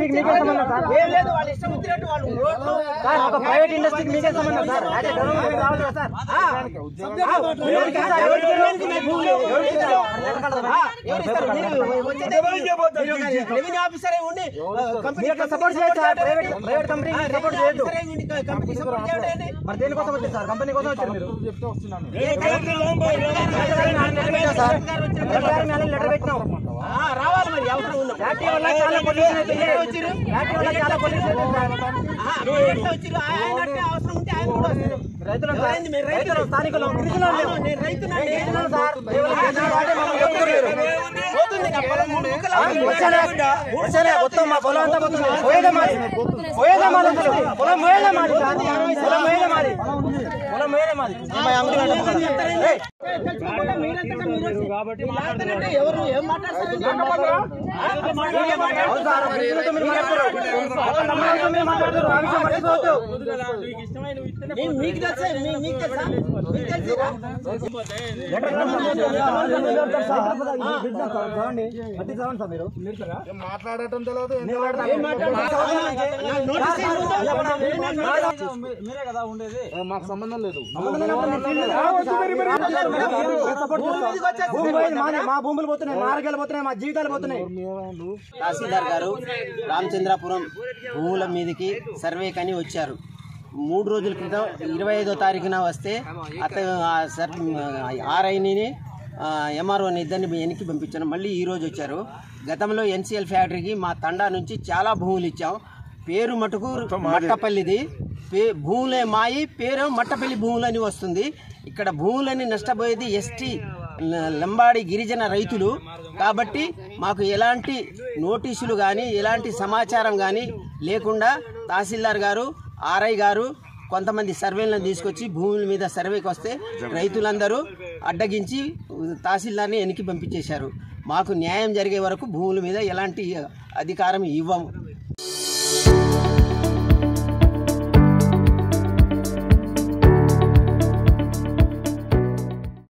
ఇండస్ట్రీకి మీకే సంబంధం సార్ ఏం లేదు వాళ్ళు ఇష్టం వచ్చినట్టు వాళ్ళు రోడ్లు సార్ ఒక ప్రైవేట్ ఇండస్ట్రీకి మీకే సంబంధం సార్ అదే గవర్నమెంట్ రావాలి కదా సార్ ఎవరికి సార్? ఎవరికి ఎవరికి మీ భూములు? ఎవరికి సార్? ఆ, ఎవరు ఇస్తారు? మీరు వచ్చేదే మీరు ఒక రెవెన్యూ ఆఫీసరే ఉండి కంపెనీ మీరు అట్లా సపోర్ట్ చేయొచ్చు సార్ ప్రైవేట్ ప్రైవేట్ కంపెనీకి సపోర్ట్ చేయొద్దు ఆఫీసరే ఉండి కంపెనీ సపోర్ట్ చేయండి మరి దేనికోసం వచ్చారు సార్ కంపెనీ కోసం వచ్చారు మీరు లెటర్ పెట్టినాం ఆ, రావాలి మరి అవసరం ఉన్నప్పుడు ఫ్యాక్టరీ వల్ల చాలా పొల్యూషన్ అవుతుంది ఫ్యాక్టరీ వల్ల చాలా పొల్యూషన్ అవుతుంది సార్ ఆ, మీరు ఎట్లా వచ్చిర్రు? ఆయన అంటే అవసరం ఉంటే ఆయన కూడా వస్తారు. రైతులం సార్ ఎవరైంది? మీరు రైతులు స్థానికులు గిరిజనులు అవును, లేవు. నేను రైతునండి. గిరిజనులు సార్ కేవలం గిరిజనులు వాడే మమ్మల్ని చెప్తున్నారు మీరు. పోతుంది నా పొలం మూడు ముక్కలు ఆ, వచ్చేనే, వచ్చేనే, మొత్తం మా పొలం అంతా పోతుంది. పోయేదే మాది. పోయేదే మాది అసలు. పొలం పోయేదే మాది సార్. పొలం పోయేదే మాది. పొలం పోయేదే మాది. మా అంగడి గంట పొలం. ఏయ్, తెచ్చుకోకుండా మీరంతటా మీరు వచ్చి లాగుతారంటే ఎవరు ఏం మాట్లాడతారండి? ఆ? మీరే మాట్లాడతారు. అవును సార్, గిరిజనులతో మీరు మాట్లాడుతున్నారు. మొత్తం తమిళనాడుతో మీరు మాట్లాడుతున్నారు. ఆ విషయం మర్చిపోవద్దు. మీ- మీకు తెలుసా మీ- మీకు తెలుసా మీకు తెలుసా మాట్లాడటం తెలియదు మాకు సంబంధం లేదు భూమి పోయింది మాది. మా భూములు పోతున్నాయి మా ఆరోగ్యాలు పోతున్నాయి మా జీవితాలు పోతున్నాయి తహసీల్దార్ గారు రామచంద్రాపురం భూముల మీదకి సర్వే కని వచ్చారు మూడు రోజుల క్రితం ఇరవై ఐదో తారీఖున వస్తే అతను ఆ సర్ ఆర్ఐని ఎంఆర్ఓని ఇద్దరిని వెనక్కి పంపించాను మళ్ళీ ఈ రోజు వచ్చారు గతంలో ఎన్సిఎల్ ఫ్యాక్టరీకి మా తండా నుంచి చాలా భూములు ఇచ్చాం పేరు మటుకు మట్టపల్లిది పే భూములే మాయి పేరు మట్టపల్లి భూములని వస్తుంది ఇక్కడ భూములని నష్టపోయేది ఎస్టీ లంబాడి గిరిజన రైతులు కాబట్టి మాకు ఎలాంటి నోటీసులు కానీ ఎలాంటి సమాచారం కానీ లేకుండా తహసీల్దార్ గారు ఆర్ఐ గారు కొంతమంది సర్వేలను తీసుకొచ్చి భూముల మీద సర్వేకి వస్తే రైతులందరూ అడ్డగించి తహసీల్దార్ని వెనక్కి పంపించేశారు మాకు న్యాయం జరిగే వరకు భూముల మీద ఎలాంటి అధికారం ఇవ్వము